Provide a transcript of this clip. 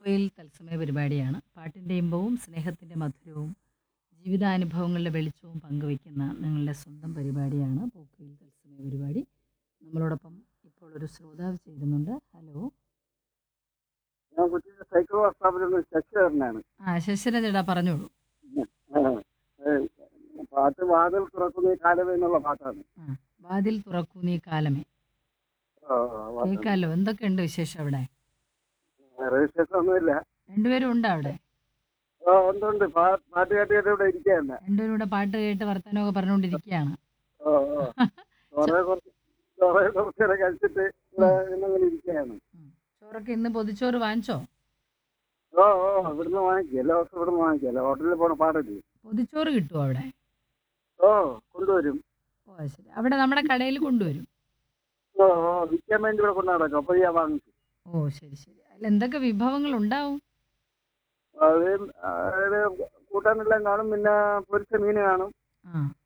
പോക്കുവെയിൽ തത്സമയ പരിപാടിയാണ് പാട്ടിൻ്റെ ഇമ്പവും സ്നേഹത്തിൻ്റെ മധുരവും ജീവിതാനുഭവങ്ങളുടെ വെളിച്ചവും പങ്കുവയ്ക്കുന്ന നിങ്ങളുടെ സ്വന്തം പരിപാടിയാണ് പോക്കുവെയിൽ തത്സമയ പരിപാടി നമ്മളോടൊപ്പം ഇപ്പോൾ ഒരു ശ്രോതാവ് ചേരുന്നുണ്ട് ഹലോ ഞാൻ കൊച്ചിയിലെ സൈക്കിൾ വർക്ക്ഷോപ്പിലുള്ള ശശിധരനാണ് ആ ശശിര ചേട്ടാ പറഞ്ഞോളൂ പാട്ട് വാതിൽ തുറക്കുന്ന ഈ കാലമേ എന്നുള്ള പാട്ടാണ് ആ വാതിൽ തുറക്കൂ നീ കാലമേ ആ, ആ, പാട്ടാണ്. കേൾക്കാമല്ലോ എന്തൊക്കെയുണ്ട് വിശേഷം അവിടെ വേറെ വിശേഷമൊന്നുമില്ല രണ്ടുപേരും ഉണ്ടോ അവിടെ ആ ഉണ്ട് ഉണ്ട് പാ- പാട്ട് കേട്ട് കേട്ട് ഇവിടെ ഇരിക്കുകയാണ് രണ്ടുപേരും കൂടെ പാട്ട് കേട്ട് വർത്തമാനമൊക്കെ പറഞ്ഞുകൊണ്ടിരിക്കുകയാണ് ഓ ഓ കുറെ കുറച്ച് കുറെ കുറച്ച് നേരം കഴിച്ചിട്ട് ഇവിടെ ഇന്നിങ്ങനെ ഇരിക്കുകയാണ് ഉം. ചോറൊക്കെ ഇന്ന് പൊതിച്ചോറ് വാങ്ങിച്ചോ ഓ ഓ ഇവിടുന്ന് വാങ്ങിക്കും എല്ലാ ദിവസവും ഇവിടുന്ന് വാങ്ങിക്കും അല്ല ഹോട്ടലിൽ പോണ പാടല്ലേ പൊതിച്ചോറ് കിട്ടുമോ അവിടെ ഓ കൊണ്ടുവരും ഓ അത് ശരി അവിടെ നമ്മുടെ കടയിൽ കൊണ്ടുവരും ഓ ഓ വിൽക്കാൻ വേണ്ടി ഇവിടെ കൊണ്ടു നടക്കും അപ്പോൾ ഞാൻ വാങ്ങിക്കും ഓ ശരി ശരി അല്ല എന്തൊക്കെ വിഭവങ്ങൾ ഉണ്ടാവും അത് അതായത് കൂട്ടാനെല്ലാം കാണും പിന്നെ പൊരിച്ച മീൻ കാണും ആ